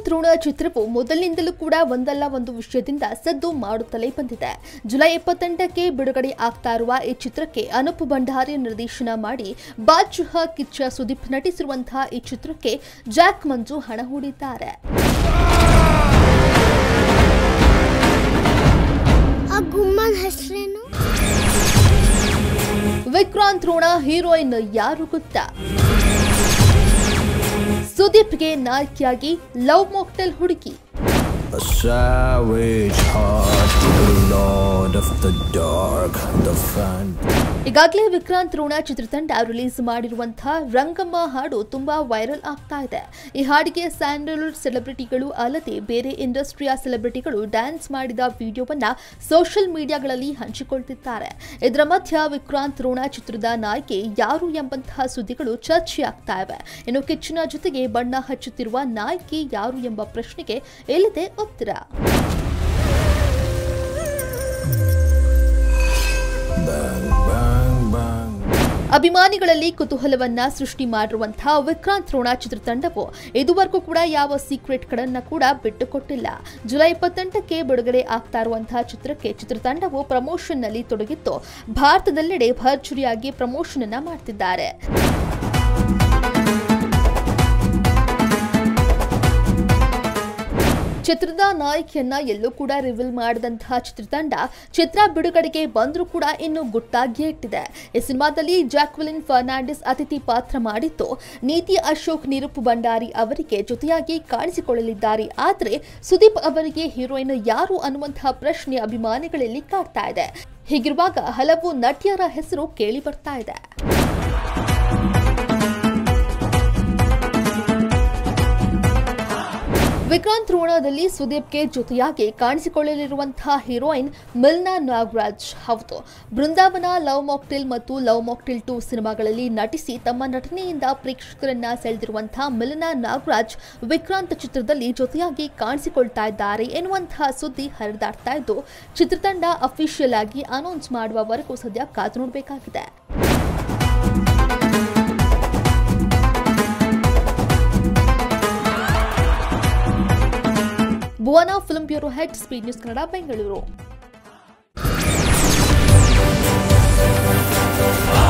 ವಿಕ್ರಾಂತ್ ಋಣ ಚಿತ್ರವು ಮೊದಲಿನಿಂದಲೂ ಕೂಡ ಒಂದಲ್ಲ ಒಂದು ವಿಷಯದಿಂದ ಸದ್ದು ಮಾಡುತ್ತಲೇ ಬಂದಿದೆ ಜುಲೈ ಇಪ್ಪತ್ತೆಂಟಕ್ಕೆ ಬಿಡುಗಡೆ ಆಗ್ತಾ ಇರುವ ಈ ಚಿತ್ರಕ್ಕೆ ಅನೂಪ್ ಭಂಡಾರಿ ನಿರ್ದೇಶನ ಮಾಡಿ ಬಾದ್ಶಾಹ ಕಿಚ್ಚ ಸುದೀಪ್ ನಟಿಸಿರುವಂತಹ ಈ ಚಿತ್ರಕ್ಕೆ ಜಾಕ್ ಮಂಜು ಹಣ ಹೂಡಿದ್ದಾರೆ ಆ ಗುಮ್ಮನ್ ಹೆಸರೇನು ವಿಕ್ರಾಂತ್ ಋಣ ಹೀರೋಯಿನ್ ಯಾರು ಗೊತ್ತಾ ಸುದೀಪ್ಗೆ ನಾಯಕಿಯಾಗಿ ಲವ್ ಮಾಕ್ಟೆಲ್ ಹುಡುಗಿ A savage heart, the lord of the dark, the fan. ಈಗಾಗಲೇ ವಿಕ್ರಾಂತ್ ಋಣ ಚಿತ್ರತಂಡ ರಿಲೀಸ್ ಮಾಡಿರುವಂತಹ ರಂಗಮ್ಮ ಹಾಡು ತುಂಬಾ ವೈರಲ್ ಆಗ್ತಾ ಇದೆ ಈ ಹಾಡಿಗೆ ಸ್ಯಾಂಡಲ್ವುಡ್ ಸೆಲೆಬ್ರಿಟಿಗಳು ಅಲ್ಲದೆ ಬೇರೆ ಇಂಡಸ್ಟ್ರಿಯ ಸೆಲೆಬ್ರಿಟಿಗಳು ಡ್ಯಾನ್ಸ್ ಮಾಡಿದ ವಿಡಿಯೋವನ್ನ ಸೋಷಿಯಲ್ ಮೀಡಿಯಾಗಳಲ್ಲಿ ಹಂಚಿಕೊಳ್ತಿದ್ದಾರೆ ಇದರ ಮಧ್ಯ ವಿಕ್ರಾಂತ್ ಋಣ ಚಿತ್ರದ ನಾಯಕಿ ಯಾರು ಎಂಬಂತಹ ಸುದ್ದಿಗಳು ಚರ್ಚೆಯಾಗ್ತಾ ಇವೆ ಇನ್ನು ಕಿಚ್ಚನ ಜೊತೆಗೆ ಬಣ್ಣ ಹಚ್ಚುತ್ತಿರುವ ನಾಯಕಿ ಯಾರು ಎಂಬ ಪ್ರಶ್ನೆಗೆ ಎಲ್ಲಿದೆ ಉತ್ತರ Bang, bang, bang. ಅಭಿಮಾನಿಗಳಲ್ಲಿ ಕುತೂಹಲವನ್ನ ಸೃಷ್ಟಿ ಮಾಡಿರುವಂತಹ ವಿಕ್ರಾಂತ್ ಋಣ ಚಿತ್ರತಂಡವು ಇದುವರೆಗೂ ಕೂಡ ಯಾವ ಸೀಕ್ರೆಟ್ಗಳನ್ನ ಕೂಡ ಬಿಟ್ಟುಕೊಟ್ಟಿಲ್ಲ ಜುಲೈ ಇಪ್ಪತ್ತೆಂಟಕ್ಕೆ ಬಿಡುಗಡೆ ಆಗ್ತಾ ಇರುವಂತಹ ಚಿತ್ರಕ್ಕೆ ಚಿತ್ರತಂಡವು ಪ್ರಮೋಷನ್ ನಲ್ಲಿ ತೊಡಗಿದ್ದು ಭಾರತದೆಲ್ಲೆಡೆ ಭರ್ಜರಿಯಾಗಿ ಪ್ರಮೋಷನ್ ಅನ್ನ ಮಾಡ್ತಿದ್ದಾರೆ ಚಿತ್ರದ ನಾಯಕಿಯನ್ನ ಎಲ್ಲೂ ಕೂಡ ರಿವೀಲ್ ಮಾಡದಂತಹ ಚಿತ್ರತಂಡ ಚಿತ್ರ ಬಿಡುಗಡೆಗೆ ಬಂದರೂ ಕೂಡ ಇನ್ನು ಗುಟ್ಟಾಗಿಯೇ ಇಟ್ಟಿದೆ ಈ ಸಿನಿಮಾದಲ್ಲಿ ಜಾಕ್ವೆಲಿನ್ ಫರ್ನಾಂಡಿಸ್ ಅತಿಥಿ ಪಾತ್ರ ಮಾಡಿದ್ದು ನೀತಿ ಅಶೋಕ್ ನಿರುಪ್ ಭಂಡಾರಿ ಅವರಿಗೆ ಜೊತೆಯಾಗಿ ಕಾಣಿಸಿಕೊಳ್ಳಲಿದ್ದಾರೆ ಆದರೆ ಸುದೀಪ್ ಅವರಿಗೆ ಹೀರೋಯಿನ್ ಯಾರು ಅನ್ನುವಂತಹ ಪ್ರಶ್ನೆ ಅಭಿಮಾನಿಗಳಲ್ಲಿ ಕಾಡ್ತಾ ಇದೆ ಹೀಗಿರುವಾಗ ಹಲವು ನಟಿಯರ ಹೆಸರು ಕೇಳಿ ಬರ್ತಾ ಇದೆ ವಿಕ್ರಾಂತ್ ಋಣದಲ್ಲಿ ಸುದೀಪ್ಗೆ ಜೊತೆಯಾಗಿ ಕಾಣಿಸಿಕೊಳ್ಳಲಿರುವಂತಹ ಹೀರೋಯಿನ್ ಮಿಲ್ನಾ ನಾಗರಾಜ್ ಹೌದು ಬೃಂದಾವನ ಲವ್ ಮಾಕ್ಟಿಲ್ ಮತ್ತು ಲವ್ ಮಾಕ್ಟಿಲ್ ಟು ಸಿನಿಮಾಗಳಲ್ಲಿ ನಟಿಸಿ ತಮ್ಮ ನಟನೆಯಿಂದ ಪ್ರೇಕ್ಷಕರನ್ನ ಸೆಳೆದಿರುವಂತಹ ಮಿಲ್ನಾ ನಾಗರಾಜ್ ವಿಕ್ರಾಂತ್ ಚಿತ್ರದಲ್ಲಿ ಜೊತೆಯಾಗಿ ಕಾಣಿಸಿಕೊಳ್ತಾ ಇದ್ದಾರೆ ಎನ್ನುವಂತಹ ಸುದ್ದಿ ಹರಿದಾಡ್ತಾ ಇದ್ದು ಚಿತ್ರತಂಡ ಅಫಿಷಿಯಲ್ ಆಗಿ ಅನೌನ್ಸ್ ಮಾಡುವವರೆಗೂ ಸದ್ಯ ಕಾದು ನೋಡಬೇಕಾಗಿದೆ Bhuvana film bureau head speed news Kannada Bengaluru